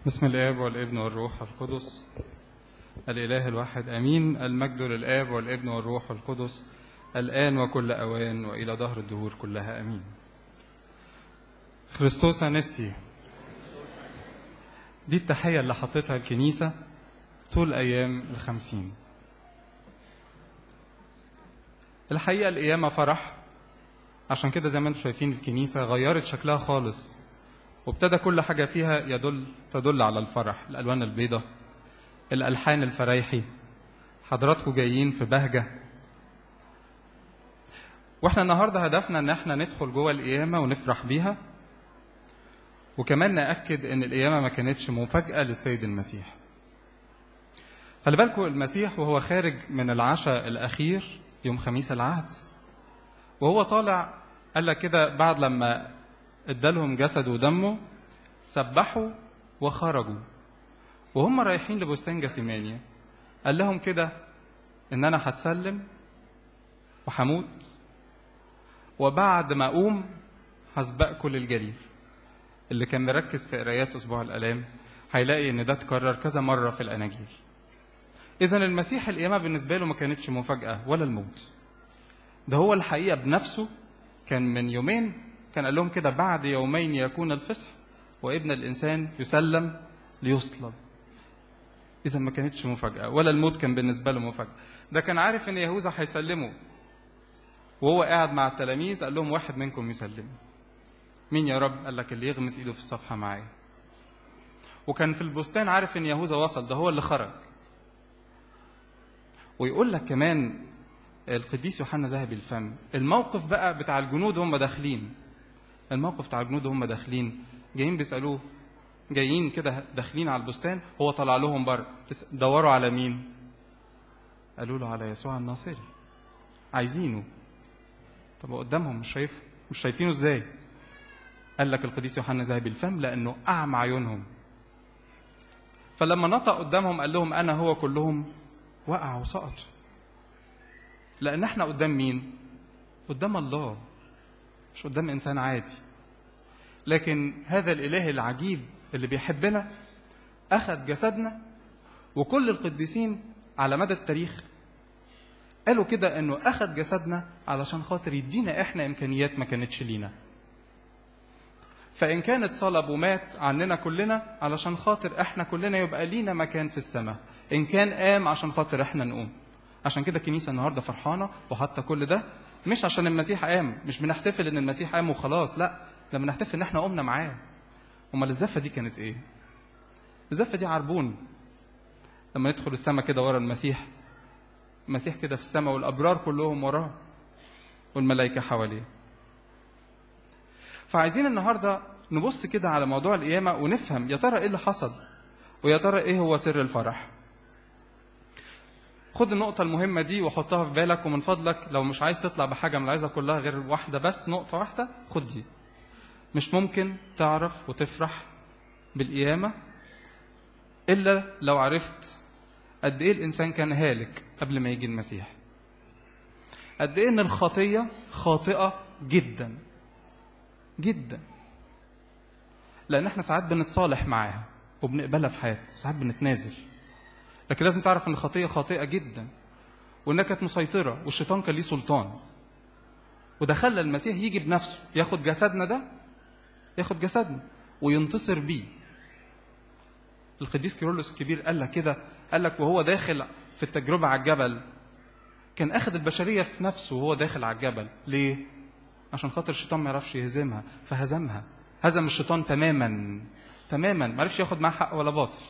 بسم الآب والابن والروح القدس الإله الواحد أمين المجد للآب والابن والروح القدس الآن وكل أوان وإلى دهر الدهور كلها أمين خريستوس أنستي دي التحية اللي حطيتها الكنيسة طول أيام الخمسين الحقيقة القيامة فرح عشان كده زي ما انتم شايفين الكنيسة غيرت شكلها خالص وابتدى كل حاجة فيها يدل تدل على الفرح الألوان البيضة الألحان الفرايحي حضراتكم جايين في بهجة واحنا النهاردة هدفنا ان احنا ندخل جوه القيامة ونفرح بيها وكمان نأكد ان القيامة ما كانتش مفاجأة للسيد المسيح خلي بالكم المسيح وهو خارج من العشاء الأخير يوم خميس العهد وهو طالع قال لك كده بعد لما ادالهم جسد ودمه سبحوا وخرجوا وهم رايحين لبستان جثيمانيا قال لهم كده ان انا هتسلم وهموت وبعد ما اقوم هسبقكم للجليل اللي كان مركز في قرايات اسبوع الالام هيلاقي ان ده اتكرر كذا مره في الاناجيل اذا المسيح القيامه بالنسبه له ما كانتش مفاجاه ولا الموت ده هو الحقيقه بنفسه كان من يومين كان قال لهم كده بعد يومين يكون الفصح وابن الانسان يسلم ليصلب اذا ما كانتش مفاجاه ولا الموت كان بالنسبه له مفاجاه ده كان عارف ان يهوذا هيسلمه وهو قاعد مع التلاميذ قال لهم واحد منكم يسلم مين يا رب قال لك اللي يغمس ايده في الصفحه معايا وكان في البستان عارف ان يهوذا وصل ده هو اللي خرج ويقول لك كمان القديس يوحنا ذهبي الفم الموقف بقى بتاع الجنود هم داخلين الموقف بتاع الجنود هم داخلين جايين بيسالوه جايين كده داخلين على البستان هو طلع لهم بره دوروا على مين قالوا له على يسوع الناصري عايزينه طب قدامهم مش شايف مش شايفينه ازاي قال لك القديس يوحنا ذهبي الفم لانه اعمى عيونهم فلما نطق قدامهم قال لهم انا هو كلهم وقعوا وسقطوا لان احنا قدام مين قدام الله مش قدام انسان عادي لكن هذا الاله العجيب اللي بيحبنا اخذ جسدنا وكل القديسين على مدى التاريخ قالوا كده انه اخذ جسدنا علشان خاطر يدينا احنا امكانيات ما كانتش لينا فان كانت صلب ومات عننا كلنا علشان خاطر احنا كلنا يبقى لينا مكان في السماء ان كان قام عشان خاطر احنا نقوم عشان كده الكنيسه النهارده فرحانه وحتى كل ده مش عشان المسيح قام مش بنحتفل ان المسيح قام وخلاص لا ده بنحتفل ان احنا قمنا معاه امال الزفه دي كانت ايه الزفه دي عربون لما ندخل السماء كده ورا المسيح المسيح كده في السماء والابرار كلهم وراه والملائكه حواليه فعايزين النهارده نبص كده على موضوع القيامه ونفهم يا ترى ايه اللي حصل ويا ترى ايه هو سر الفرح خد النقطة المهمة دي وحطها في بالك ومن فضلك لو مش عايز تطلع بحاجة من العايزة كلها غير واحدة بس نقطة واحدة خد دي مش ممكن تعرف وتفرح بالقيامة إلا لو عرفت قد إيه الإنسان كان هالك قبل ما يجي المسيح قد إيه إن الخطية خاطئة جدا جدا لأن إحنا ساعات بنتصالح معاها وبنقبلها في حياتنا ساعات بنتنازل لكن لازم تعرف ان الخطيه خاطئه جدا وانها كانت مسيطره والشيطان كان ليه سلطان وده خلى المسيح يجي بنفسه ياخد جسدنا ده ياخد جسدنا وينتصر بيه القديس كيرلس الكبير قال لك كده قال لك وهو داخل في التجربه على الجبل كان اخذ البشريه في نفسه وهو داخل على الجبل ليه عشان خاطر الشيطان ما يعرفش يهزمها فهزمها هزم الشيطان تماما تماما ما عرفش ياخد معاه حق ولا باطل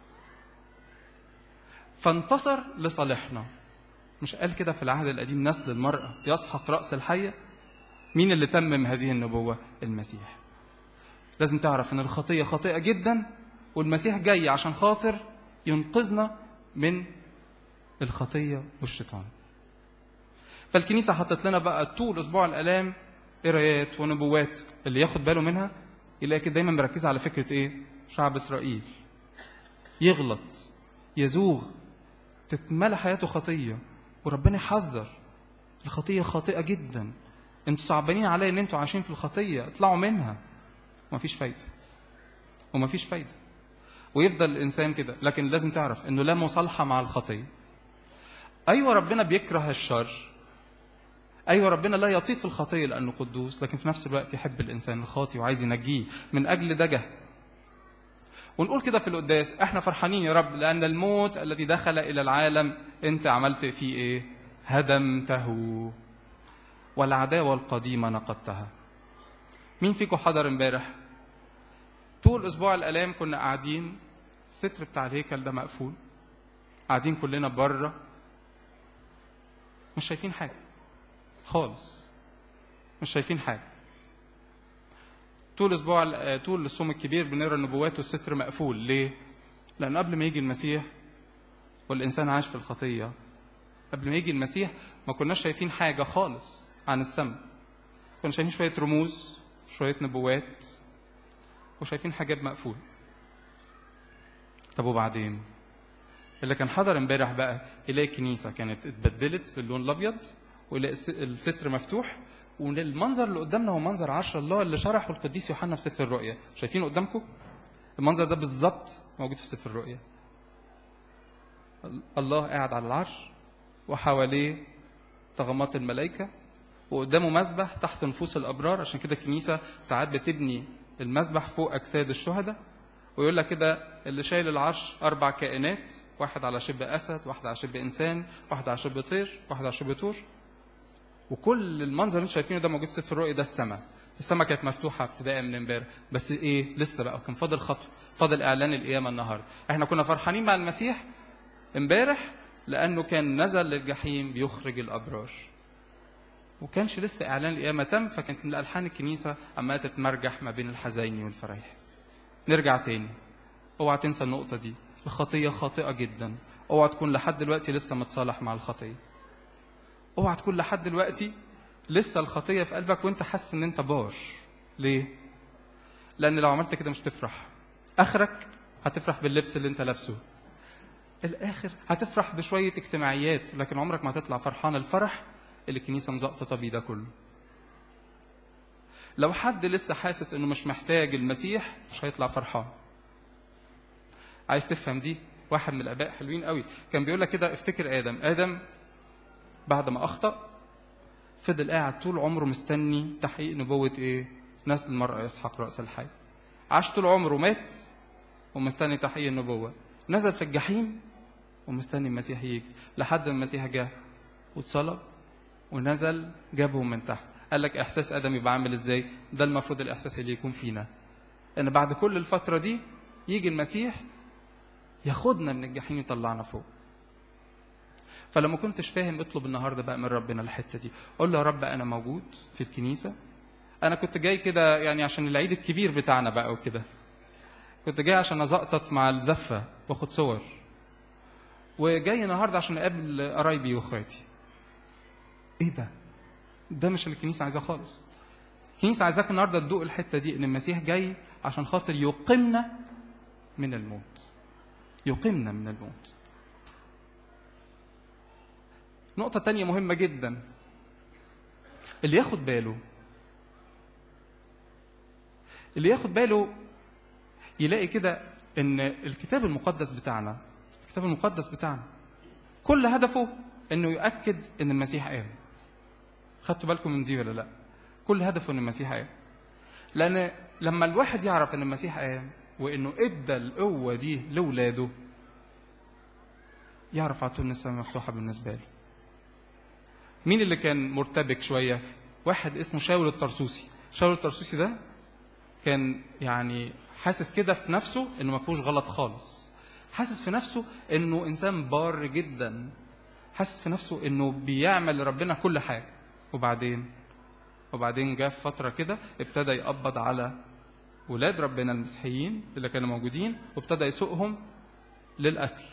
فانتصر لصالحنا مش قال كده في العهد القديم نسل المرأة يسحق رأس الحية مين اللي تمم هذه النبوة المسيح لازم تعرف ان الخطية خاطئة جدا والمسيح جاي عشان خاطر ينقذنا من الخطية والشيطان فالكنيسة حطت لنا بقى طول أسبوع الآلام قرايات ونبوات اللي ياخد باله منها يلاقي كده دايما مركزة على فكرة إيه؟ شعب إسرائيل يغلط يزوغ تتملى حياته خطية وربنا يحذر الخطية خاطئة جدا انتوا صعبانين عليا ان انتوا عايشين في الخطية اطلعوا منها ومفيش فايدة ومفيش فايدة ويفضل الانسان كده لكن لازم تعرف انه لا مصالحه مع الخطيه ايوه ربنا بيكره الشر ايوه ربنا لا يطيق الخطيه لانه قدوس لكن في نفس الوقت يحب الانسان الخاطي وعايز ينجيه من اجل ده جه ونقول كده في القداس احنا فرحانين يا رب لان الموت الذي دخل الى العالم انت عملت فيه ايه هدمته والعداوه القديمه نقضتها مين فيكم حضر امبارح طول اسبوع الالام كنا قاعدين الستر بتاع الهيكل ده مقفول قاعدين كلنا بره مش شايفين حاجه خالص مش شايفين حاجه طول اسبوع ال- طول الصوم الكبير بنقرا النبوات والستر مقفول ليه لان قبل ما يجي المسيح والانسان عاش في الخطيه قبل ما يجي المسيح ما كناش شايفين حاجه خالص عن السماء كنا شايفين شويه رموز شويه نبوات وشايفين حاجات مقفول طب وبعدين اللي كان حضر امبارح بقى يلاقي كنيسه كانت اتبدلت في اللون الابيض ويلاقي الس- الستر مفتوح والمنظر اللي قدامنا هو منظر عرش الله اللي شرحه القديس يوحنا في سفر الرؤيا شايفينه قدامكم المنظر ده بالظبط موجود في سفر الرؤيا الله قاعد على العرش وحواليه طغمات الملائكة وقدامه مسبح تحت نفوس الأبرار عشان كده الكنيسة ساعات بتبني المسبح فوق أجساد الشهداء ويقول لك كده اللي شايل العرش أربع كائنات واحد على شبه أسد واحد على شبه إنسان واحد على شبه طير واحد على شبه طور وكل المنظر اللي انتوا شايفينه ده موجود في سفر الرؤيا ده السماء السماء كانت مفتوحه ابتداء من امبارح بس ايه لسه بقى كان فاضل خطوه فاضل اعلان القيامه النهارده احنا كنا فرحانين مع المسيح امبارح لانه كان نزل للجحيم بيخرج الابرار وكانش لسه اعلان القيامه تم فكانت من الحان الكنيسه عماله تتمرجح ما بين الحزين والفرح نرجع تاني اوعى تنسى النقطه دي الخطيه خاطئه جدا اوعى تكون لحد دلوقتي لسه متصالح مع الخطيه اوعى تكون لحد دلوقتي لسه الخطيه في قلبك وانت حاسس ان انت بار ليه لان لو عملت كده مش تفرح اخرك هتفرح باللبس اللي انت لابسه الاخر هتفرح بشويه اجتماعيات لكن عمرك ما هتطلع فرحان الفرح اللي الكنيسه مزقططه بيه ده كله لو حد لسه حاسس انه مش محتاج المسيح مش هيطلع فرحان عايز تفهم دي واحد من الاباء حلوين قوي كان بيقول لك كده افتكر ادم ادم بعد ما اخطا فضل قاعد طول عمره مستني تحقيق نبوه ايه نسل المرأة يسحق رأس الحي عاش طول عمره مات ومستني تحقيق النبوة نزل في الجحيم ومستني المسيح يجي لحد ما المسيح جه واتصلب ونزل جابهم من تحت قال لك احساس ادم يبقى عامل ازاي ده المفروض الاحساس اللي يكون فينا ان بعد كل الفتره دي يجي المسيح ياخدنا من الجحيم يطلعنا فوق فلما كنتش فاهم اطلب النهارده بقى من ربنا الحته دي قول له يا رب انا موجود في الكنيسه انا كنت جاي كده يعني عشان العيد الكبير بتاعنا بقى وكده كنت جاي عشان ازقطط مع الزفه واخد صور وجاي النهارده عشان اقابل قرايبي واخواتي ايه ده ده مش اللي الكنيسه عايزاه خالص الكنيسه عايزاك النهارده تدوق الحته دي ان المسيح جاي عشان خاطر يقيمنا من الموت يقيمنا من الموت نقطة تانية مهمة جدا اللي ياخد باله اللي ياخد باله يلاقي كده ان الكتاب المقدس بتاعنا الكتاب المقدس بتاعنا كل هدفه انه يؤكد ان المسيح قام خدتوا بالكم من دي ولا لا كل هدفه ان المسيح قام لان لما الواحد يعرف ان المسيح قام وانه ادى القوه دي لاولاده يعرف على طول ان السماء مفتوحه بالنسبه له مين اللي كان مرتبك شويه واحد اسمه شاول الطرسوسي شاول الطرسوسي ده كان يعني حاسس كده في نفسه انه ما فيهوش غلط خالص حاسس في نفسه انه انسان بار جدا حاسس في نفسه انه بيعمل لربنا كل حاجه وبعدين وبعدين جاء في فتره كده ابتدى يقبض على ولاد ربنا المسيحيين اللي كانوا موجودين وابتدى يسوقهم للقتل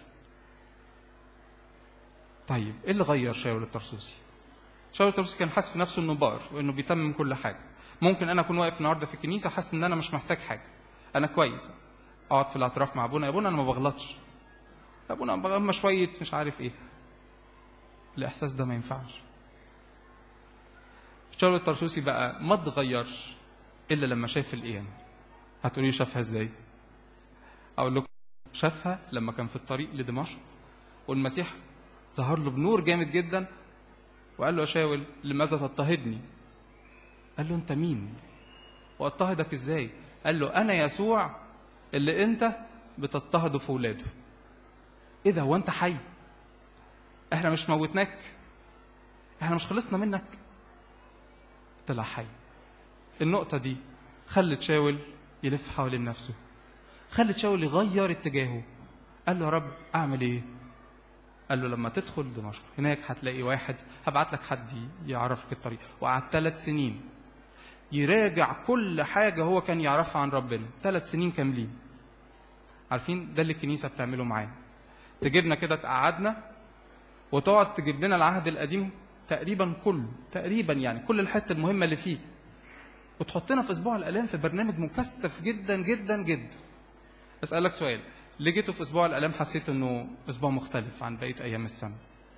طيب ايه اللي غير شاول الطرسوسي شاول الطرسوسي كان حاسس في نفسه انه بار وانه بيتمم كل حاجه ممكن انا اكون واقف النهارده في الكنيسه حاسس ان انا مش محتاج حاجه انا كويس اقعد في الاعتراف مع ابونا يا ابونا انا ما بغلطش يا ابونا هم شويه مش عارف ايه الاحساس ده ما ينفعش شاول الطرسوسي بقى ما اتغيرش الا لما شاف القيامه هتقولي شافها ازاي اقول لكم شافها لما كان في الطريق لدمشق والمسيح ظهر له بنور جامد جدا وقال له يا شاول لماذا تضطهدني قال له انت مين واضطهدك ازاي قال له انا يسوع اللي انت بتضطهده في ولاده ايه ده هو انت حي احنا مش موتناك احنا مش خلصنا منك طلع حي النقطة دي خلت شاول يلف حوالين نفسه خلت شاول يغير اتجاهه قال له يا رب اعمل ايه قال له لما تدخل دمشق هناك هتلاقي واحد هبعت لك حد يعرفك الطريق وقعد ثلاث سنين يراجع كل حاجة هو كان يعرفها عن ربنا ثلاث سنين كاملين عارفين ده اللي الكنيسة بتعمله معانا تجيبنا كده تقعدنا وتقعد تجيب لنا العهد القديم تقريبا كله تقريبا يعني كل الحته المهمه اللي فيه وتحطنا في اسبوع الالام في برنامج مكثف جدا جدا جدا اسالك سؤال ليه جيتوا في اسبوع الالام حسيت انه اسبوع مختلف عن بقيه ايام السنه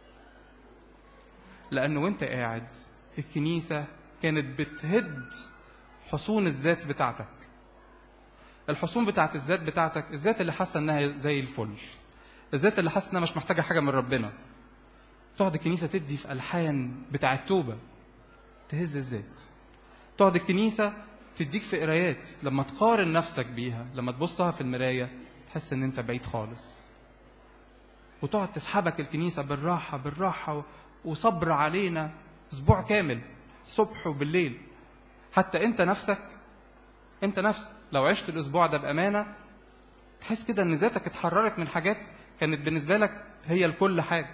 لانه وانت قاعد الكنيسه كانت بتهد حصون الذات بتاعتك الحصون بتاعت الذات بتاعتك الذات اللي حاسه انها زي الفل الذات اللي حاسه انها مش محتاجه حاجه من ربنا تقعد الكنيسه تدي في الحان بتاع التوبه تهز الذات تقعد الكنيسه تديك في قرايات لما تقارن نفسك بيها لما تبصها في المرايه تحس ان انت بعيد خالص وتقعد تسحبك الكنيسه بالراحه بالراحه وصبر علينا اسبوع كامل صبح وبالليل حتى انت نفسك انت نفسك لو عشت الاسبوع ده بامانه تحس كده ان ذاتك اتحررت من حاجات كانت بالنسبه لك هي الكل حاجه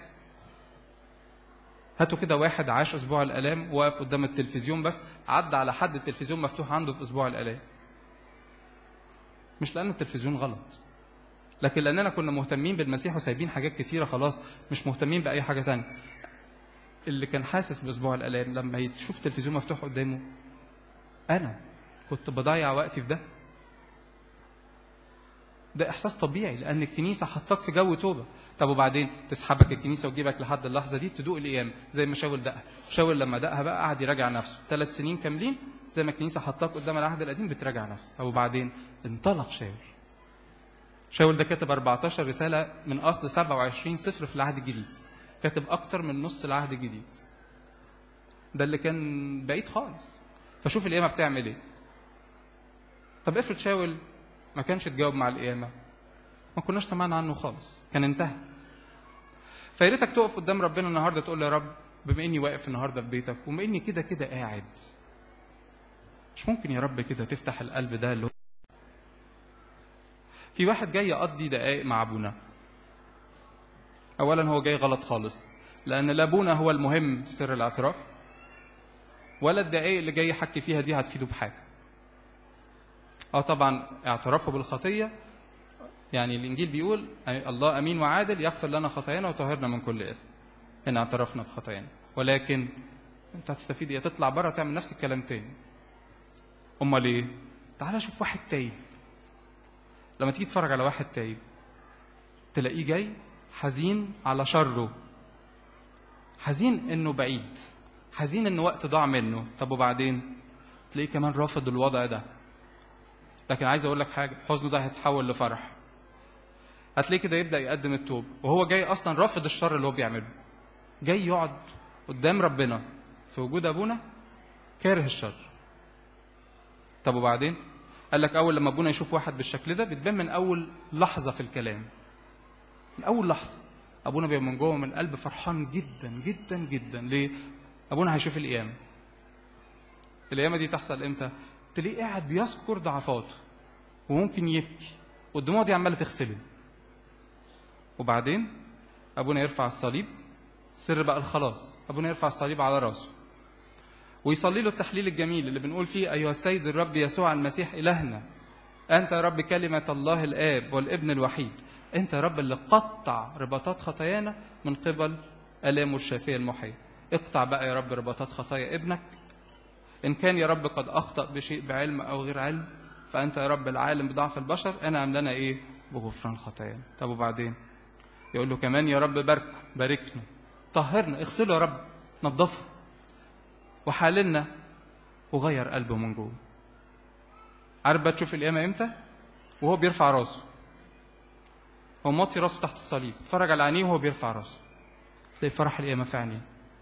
هاتوا كده واحد عاش اسبوع الالام واقف قدام التلفزيون بس عدى على حد التلفزيون مفتوح عنده في اسبوع الالام مش لان التلفزيون غلط لكن لاننا كنا مهتمين بالمسيح وسايبين حاجات كثيره خلاص مش مهتمين باي حاجه تانية اللي كان حاسس باسبوع الالام لما يشوف التلفزيون مفتوح قدامه انا كنت بضيع وقتي في ده ده احساس طبيعي لان الكنيسه حطاك في جو توبه طب وبعدين تسحبك الكنيسه وتجيبك لحد اللحظه دي تدوق القيامه زي ما شاول دقها شاول لما دقها بقى قعد يراجع نفسه ثلاث سنين كاملين زي ما الكنيسه حطاك قدام العهد القديم بتراجع نفسك طب وبعدين انطلق شاول شاول ده كتب 14 رساله من اصل 27 سفر في العهد الجديد كاتب اكتر من نص العهد الجديد ده اللي كان بعيد خالص فشوف القيامه بتعمل ايه طب افرض شاول ما كانش تجاوب مع القيامه ما كناش سمعنا عنه خالص كان انتهى فيا ريتك تقف قدام ربنا النهارده تقول له يا رب بما اني واقف النهارده في بيتك وبما اني كده كده قاعد مش ممكن يا رب كده تفتح القلب ده اللي هو في واحد جاي يقضي دقائق مع ابونا اولا هو جاي غلط خالص لان لا ابونا هو المهم في سر الاعتراف ولا الدقائق اللي جاي يحكي فيها دي هتفيده بحاجه اه طبعا اعترافه بالخطيه يعني الانجيل بيقول الله امين وعادل يغفر لنا خطايانا ويطهرنا من كل اثم ان اعترفنا بخطايانا ولكن انت هتستفيد ايه تطلع بره تعمل نفس الكلام تاني امال ايه تعال شوف واحد تايب لما تيجي تتفرج على واحد تايب تلاقيه جاي حزين على شره حزين انه بعيد حزين ان وقت ضاع منه طب وبعدين تلاقيه كمان رافض الوضع ده لكن عايز اقول لك حاجه حزنه ده هيتحول لفرح هتلاقيه كده يبدا يقدم التوب وهو جاي اصلا رافض الشر اللي هو بيعمله جاي يقعد قدام ربنا في وجود ابونا كاره الشر طب وبعدين قال لك اول لما ابونا يشوف واحد بالشكل ده بتبان من اول لحظه في الكلام من اول لحظه ابونا بيبقى من جوه من القلب فرحان جدا جدا جدا ليه ابونا هيشوف القيامه القيامه دي تحصل امتى تلاقيه قاعد بيذكر ضعفاته وممكن يبكي والدموع دي عماله تغسله وبعدين ابونا يرفع الصليب سر بقى الخلاص ابونا يرفع الصليب على راسه ويصلي له التحليل الجميل اللي بنقول فيه ايها السيد الرب يسوع المسيح الهنا انت يا رب كلمه الله الاب والابن الوحيد انت يا رب اللي قطع رباطات خطايانا من قبل الامه الشافيه المحييه اقطع بقى يا رب رباطات خطايا ابنك ان كان يا رب قد اخطا بشيء بعلم او غير علم فانت يا رب العالم بضعف البشر انعم لنا ايه بغفران خطايانا طب وبعدين يقول له كمان يا رب باركه باركنا طهرنا اغسله يا رب نظفه وحاللنا وغير قلبه من جوه عارف بقى تشوف القيامه امتى وهو بيرفع راسه هو موطي راسه تحت الصليب اتفرج على عينيه وهو بيرفع راسه تلاقي فرح القيامة في عينيه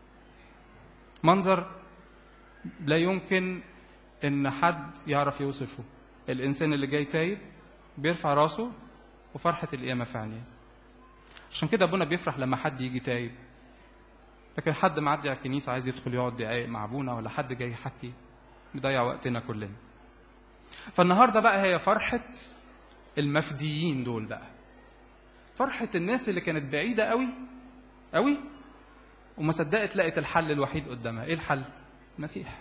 منظر لا يمكن ان حد يعرف يوصفه الانسان اللي جاي تايب بيرفع راسه وفرحة القيامة في عينيه عشان كده ابونا بيفرح لما حد يجي تايب لكن حد معدي على الكنيسة عايز يدخل يقعد دقايق مع ابونا ولا حد جاي يحكي بيضيع وقتنا كلنا فالنهارده بقى هي فرحة المفديين دول بقى فرحة الناس اللي كانت بعيدة قوي قوي وما صدقت لقت الحل الوحيد قدامها ايه الحل المسيح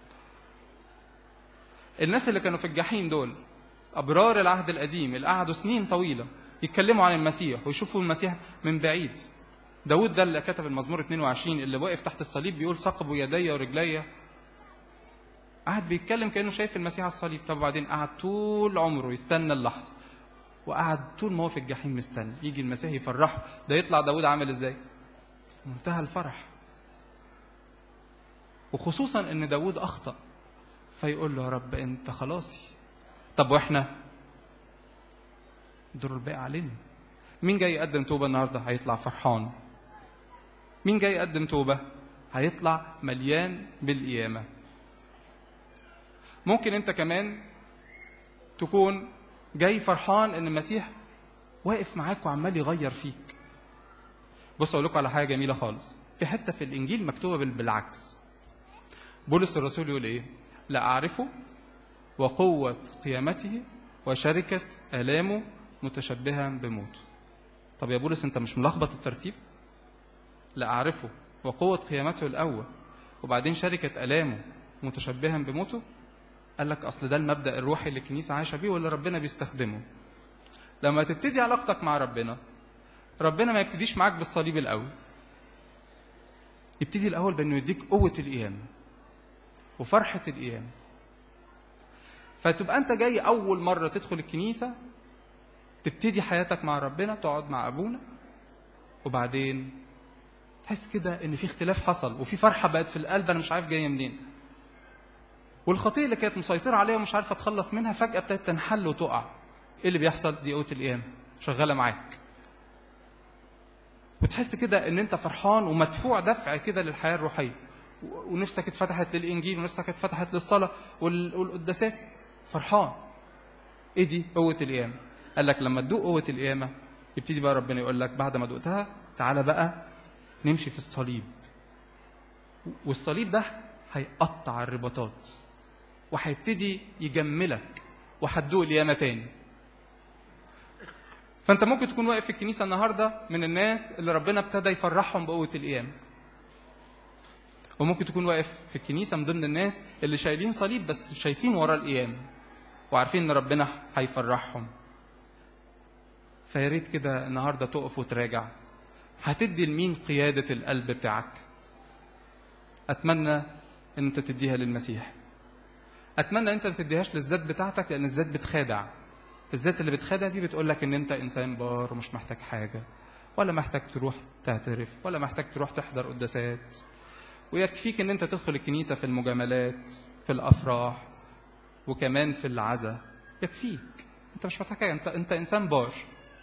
الناس اللي كانوا في الجحيم دول أبرار العهد القديم اللي قعدوا سنين طويلة يتكلموا عن المسيح ويشوفوا المسيح من بعيد داود ده اللي كتب المزمور 22 اللي واقف تحت الصليب بيقول ثقبوا يدي ورجلي قعد بيتكلم كأنه شايف المسيح على الصليب طب وبعدين قعد طول عمره يستنى اللحظة وقعد طول ما هو في الجحيم مستني يجي المسيح يفرحه ده يطلع داود عامل ازاي منتهى الفرح وخصوصا ان داود اخطأ فيقول له يا رب انت خلاصي طب واحنا دور الباقي علينا مين جاي يقدم توبه النهارده هيطلع فرحان مين جاي يقدم توبه هيطلع مليان بالقيامه ممكن انت كمان تكون جاي فرحان ان المسيح واقف معاك وعمال يغير فيك بص اقول لكم على حاجه جميله خالص في حته في الانجيل مكتوبه بال- بالعكس بولس الرسول يقول ايه لا اعرفه وقوه قيامته وشركه الامه متشبها بموته طب يا بولس انت مش ملخبط الترتيب لا اعرفه وقوه قيامته الاول وبعدين شركه الامه متشبها بموته قال لك اصل ده المبدا الروحي اللي الكنيسه عايشه بيه واللي ربنا بيستخدمه لما تبتدي علاقتك مع ربنا ربنا ما يبتديش معاك بالصليب الاول يبتدي الاول بانه يديك قوه القيامه وفرحه القيامه فتبقى انت جاي اول مره تدخل الكنيسه تبتدي حياتك مع ربنا تقعد مع ابونا وبعدين تحس كده ان في اختلاف حصل وفي فرحه بقت في القلب انا مش عارف جايه منين والخطيه اللي كانت مسيطره عليها ومش عارف اتخلص منها فجاه ابتدت تنحل وتقع ايه اللي بيحصل دي قوه القيامه شغاله معاك وتحس كده ان انت فرحان ومدفوع دفع كده للحياه الروحيه و- ونفسك اتفتحت للانجيل ونفسك اتفتحت للصلاه وال- والقداسات فرحان ايه دي قوه القيامه قال لك لما تدوق قوه القيامه يبتدي بقى ربنا يقول لك بعد ما دقتها تعالى بقى نمشي في الصليب والصليب ده هيقطع الرباطات وهيبتدي يجملك وهتدوق القيامه تاني فانت ممكن تكون واقف في الكنيسه النهارده من الناس اللي ربنا ابتدى يفرحهم بقوه القيامه وممكن تكون واقف في الكنيسه من ضمن الناس اللي شايلين صليب بس شايفين وراه القيامه وعارفين ان ربنا هيفرحهم فيا ريت كده النهارده تقف وتراجع هتدي لمين قياده القلب بتاعك اتمنى ان انت تديها للمسيح اتمنى ان انت ما تديهاش للذات بتاعتك لان الذات بتخادع الذات اللي بتخادع دي بتقول لك ان انت انسان بار ومش محتاج حاجه ولا محتاج تروح تعترف ولا محتاج تروح تحضر قداسات ويكفيك ان انت تدخل الكنيسه في المجاملات في الافراح وكمان في العزاء يكفيك انت مش محتاج حاجه انت انت انسان بار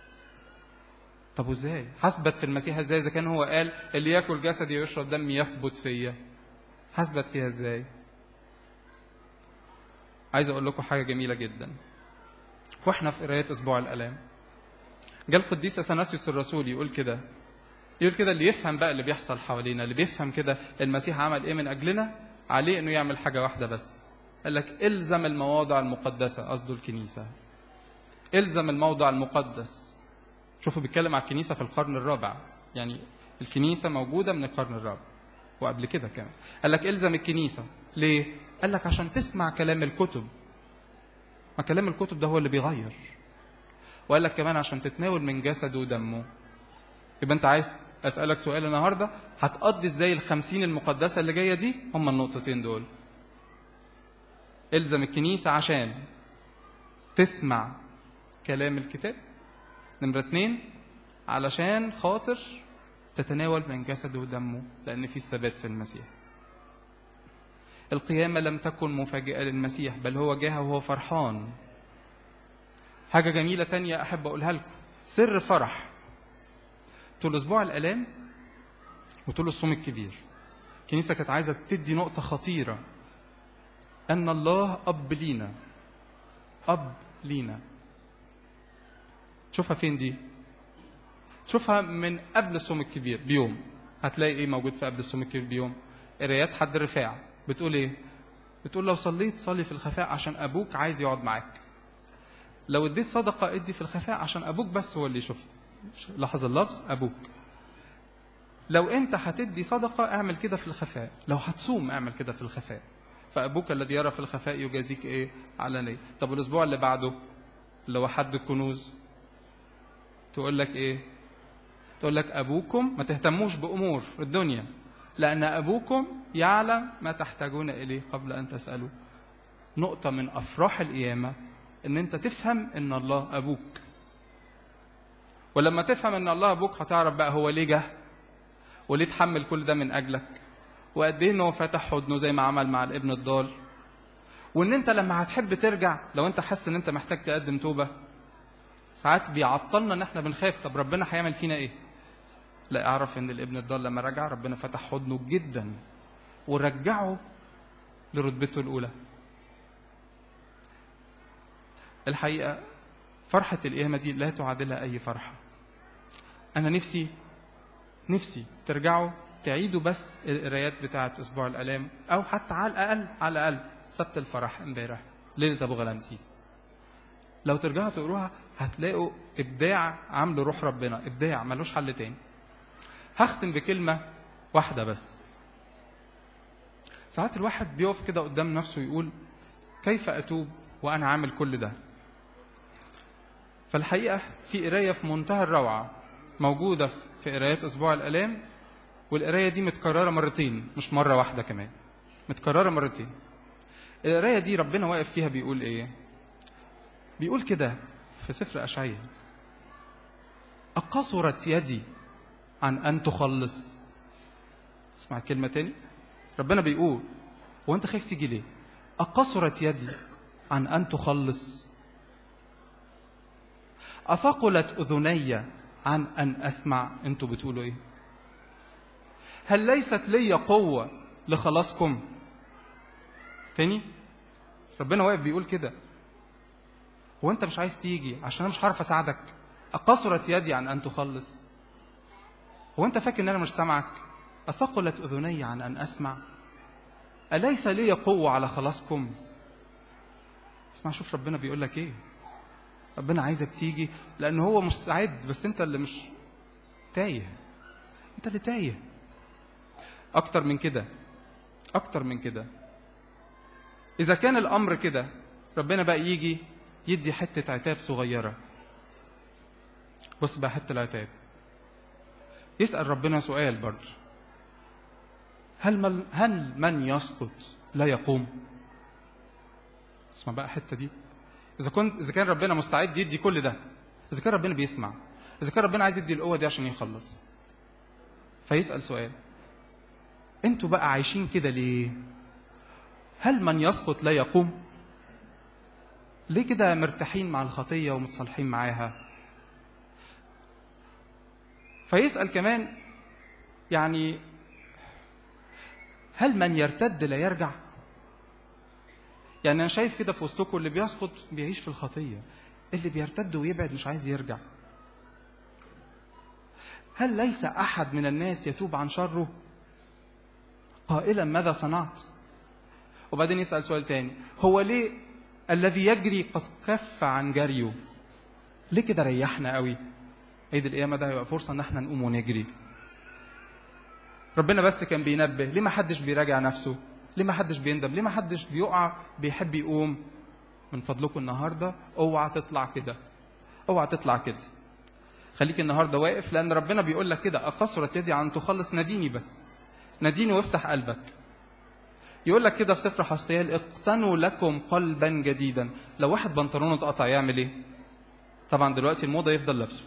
طب وازاي هثبت في المسيح ازاي اذا كان هو قال اللي ياكل جسدي ويشرب دمي يثبت فيا هثبت فيها ازاي عايز اقول لكم حاجه جميله جدا واحنا في قرايه اسبوع الالام جاء القديس اثناسيوس الرسول يقول كده يقول كده اللي يفهم بقى اللي بيحصل حوالينا اللي بيفهم كده المسيح عمل ايه من اجلنا عليه انه يعمل حاجه واحده بس قال لك الزم المواضع المقدسه قصده الكنيسه الزم الموضع المقدس شوفوا بيتكلم على الكنيسه في القرن الرابع يعني الكنيسه موجوده من القرن الرابع وقبل كده كمان قال لك الزم الكنيسه ليه قال لك عشان تسمع كلام الكتب ما كلام الكتب ده هو اللي بيغير وقال لك كمان عشان تتناول من جسده ودمه يبقى انت عايز اسالك سؤال النهارده هتقضي ازاي الخمسين المقدسه اللي جايه دي هم النقطتين دول الزم الكنيسه عشان تسمع كلام الكتاب نمرة اتنين علشان خاطر تتناول من جسده ودمه لأن في الثبات في المسيح القيامة لم تكن مفاجئة للمسيح بل هو جاها وهو فرحان حاجة جميلة تانية أحب أقولها لكم سر فرح طول اسبوع الالام وطول الصوم الكبير الكنيسه كانت عايزه تدي نقطه خطيره ان الله اب لينا اب لينا تشوفها فين دي تشوفها من قبل الصوم الكبير بيوم هتلاقي ايه موجود في قبل الصوم الكبير بيوم قرايات حد الرفاع بتقول ايه بتقول لو صليت صلي في الخفاء عشان ابوك عايز يقعد معاك لو اديت صدقه ادي في الخفاء عشان ابوك بس هو اللي يشوف لاحظ اللفظ ابوك لو انت هتدي صدقه اعمل كده في الخفاء لو هتصوم اعمل كده في الخفاء فابوك الذي يرى في الخفاء يجازيك ايه علنيا طب الاسبوع اللي بعده اللي هو حد الكنوز تقول لك ايه تقول لك ابوكم ما تهتموش بامور الدنيا لان ابوكم يعلم ما تحتاجون اليه قبل ان تسالوا نقطه من افراح القيامه ان انت تفهم ان الله ابوك ولما تفهم ان الله ابوك هتعرف بقى هو ليه جه وليه تحمل كل ده من اجلك وقد ايه ان هو فاتح حضنه زي ما عمل مع الابن الضال وان انت لما هتحب ترجع لو انت حاسس ان انت محتاج تقدم توبه ساعات بيعطلنا ان احنا بنخاف طب ربنا هيعمل فينا ايه لا اعرف ان الابن الضال لما رجع ربنا فتح حضنه جدا ورجعه لرتبته الاولى الحقيقه فرحه القيامه دي لا تعادلها اي فرحه انا نفسي نفسي ترجعوا تعيدوا بس القرايات بتاعه اسبوع الالام او حتى على الاقل على الاقل سبت الفرح امبارح ليله ابو غلامسيس لو ترجعوا تقروها هتلاقوا ابداع عامله روح ربنا ابداع ملوش حل تاني هختم بكلمه واحده بس ساعات الواحد بيقف كده قدام نفسه يقول كيف اتوب وانا عامل كل ده فالحقيقه في قرايه في منتهى الروعه موجوده في قرايات اسبوع الالام والقرايه دي متكرره مرتين مش مره واحده كمان متكرره مرتين القرايه دي ربنا واقف فيها بيقول ايه بيقول كده في سفر اشعياء اقصرت يدي عن ان تخلص اسمع الكلمه تاني ربنا بيقول هو انت خايف تيجي ليه اقصرت يدي عن ان تخلص اثقلت اذني عن ان اسمع انتوا بتقولوا ايه هل ليست لي قوه لخلاصكم تاني ربنا واقف بيقول كده هو انت مش عايز تيجي عشان انا مش هعرف اساعدك اقصرت يدي عن ان تخلص هو انت فاكر ان انا مش سامعك اثقلت اذني عن ان اسمع اليس لي قوه على خلاصكم اسمع شوف ربنا بيقول لك ايه ربنا عايزك تيجي لان هو مستعد بس انت اللي مش تايه انت اللي تايه اكتر من كده اكتر من كده اذا كان الامر كده ربنا بقى يجي يدي حته عتاب صغيره بص بقى حته العتاب يسال ربنا سؤال برضه هل من هل من يسقط لا يقوم اسمع بقى الحته دي اذا كنت اذا كان ربنا مستعد يدي كل ده اذا كان ربنا بيسمع اذا كان ربنا عايز يدي القوه دي عشان يخلص فيسال سؤال انتوا بقى عايشين كده ليه هل من يسقط لا يقوم ليه كده مرتاحين مع الخطيه ومتصالحين معاها فيسال كمان يعني هل من يرتد لا يرجع يعني انا شايف كده في وسطكم اللي بيسقط بيعيش في الخطيه اللي بيرتد ويبعد مش عايز يرجع هل ليس احد من الناس يتوب عن شره قائلا ماذا صنعت وبعدين يسال سؤال تاني هو ليه الذي يجري قد كف عن جريه ليه كده ريحنا قوي عيد القيامه ده هيبقى فرصه ان احنا نقوم ونجري ربنا بس كان بينبه ليه ما حدش بيراجع نفسه ليه ما حدش بيندم ليه ما حدش بيقع بيحب يقوم من فضلكم النهارده اوعى تطلع كده اوعى تطلع كده خليك النهارده واقف لان ربنا بيقول لك كده اقصرت يدي عن تخلص ناديني بس ناديني وافتح قلبك يقول لك كده في سفر حسقيال اقتنوا لكم قلبا جديدا لو واحد بنطلونه اتقطع يعمل ايه طبعا دلوقتي الموضه يفضل لابسه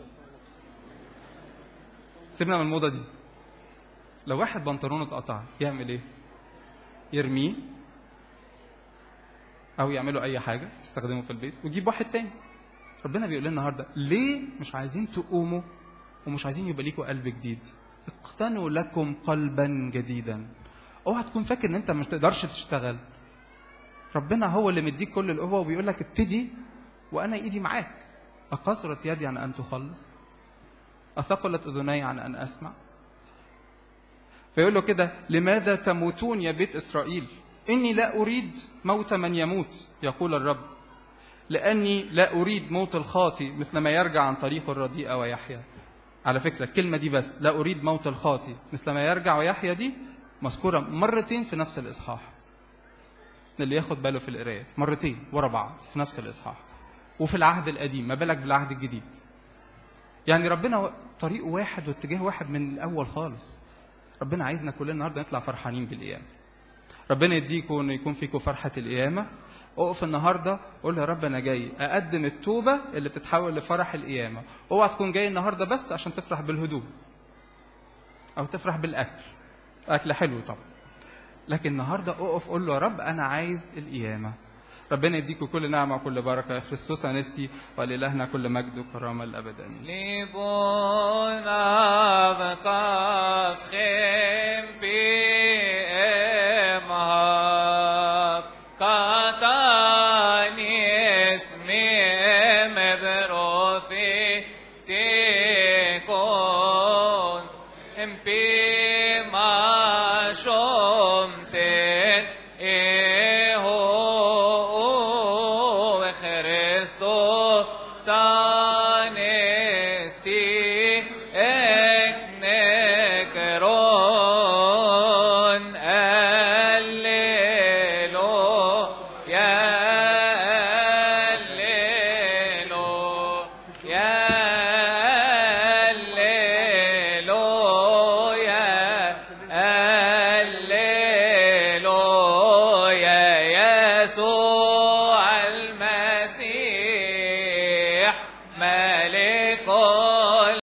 سيبنا من الموضه دي لو واحد بنطلونه اتقطع يعمل ايه يرميه او يعملوا اي حاجه يستخدمه في البيت ويجيب واحد تاني ربنا بيقول لنا النهارده ليه مش عايزين تقوموا ومش عايزين يبقى ليكوا قلب جديد اقتنوا لكم قلبا جديدا اوعى تكون فاكر ان انت مش تقدرش تشتغل ربنا هو اللي مديك كل القوه وبيقول لك ابتدي وانا ايدي معاك اقصرت يدي عن ان تخلص اثقلت اذني عن ان اسمع فيقول له كده لماذا تموتون يا بيت اسرائيل اني لا اريد موت من يموت يقول الرب لاني لا اريد موت الخاطي مثل ما يرجع عن طريقه الرديئه ويحيا على فكره الكلمه دي بس لا اريد موت الخاطي مثل ما يرجع ويحيا دي مذكوره مرتين في نفس الاصحاح اللي ياخد باله في القرايات مرتين ورا بعض في نفس الاصحاح وفي العهد القديم ما بالك بالعهد الجديد يعني ربنا طريقه واحد واتجاه واحد من الاول خالص ربنا عايزنا كلنا النهارده نطلع فرحانين بالقيامه ربنا يديكم ان يكون فيكم فرحه القيامه اقف النهارده قول يا رب انا جاي اقدم التوبه اللي بتتحول لفرح القيامه اوعى تكون جاي النهارده بس عشان تفرح بالهدوء او تفرح بالاكل اكل حلو طبعا لكن النهارده اقف قول له يا رب انا عايز القيامه ربنا يديكم كل نعمه وكل بركه يا خريستوس انستي ولالهنا كل مجد وكرامه للابد امين ליבון אבקפכם באמהב קטניס ממברופי תיקון במה שומתן אהו וכריסטוס אנסתי את נקרון אללו יא אללו יא אללו יא אללו יא יסוע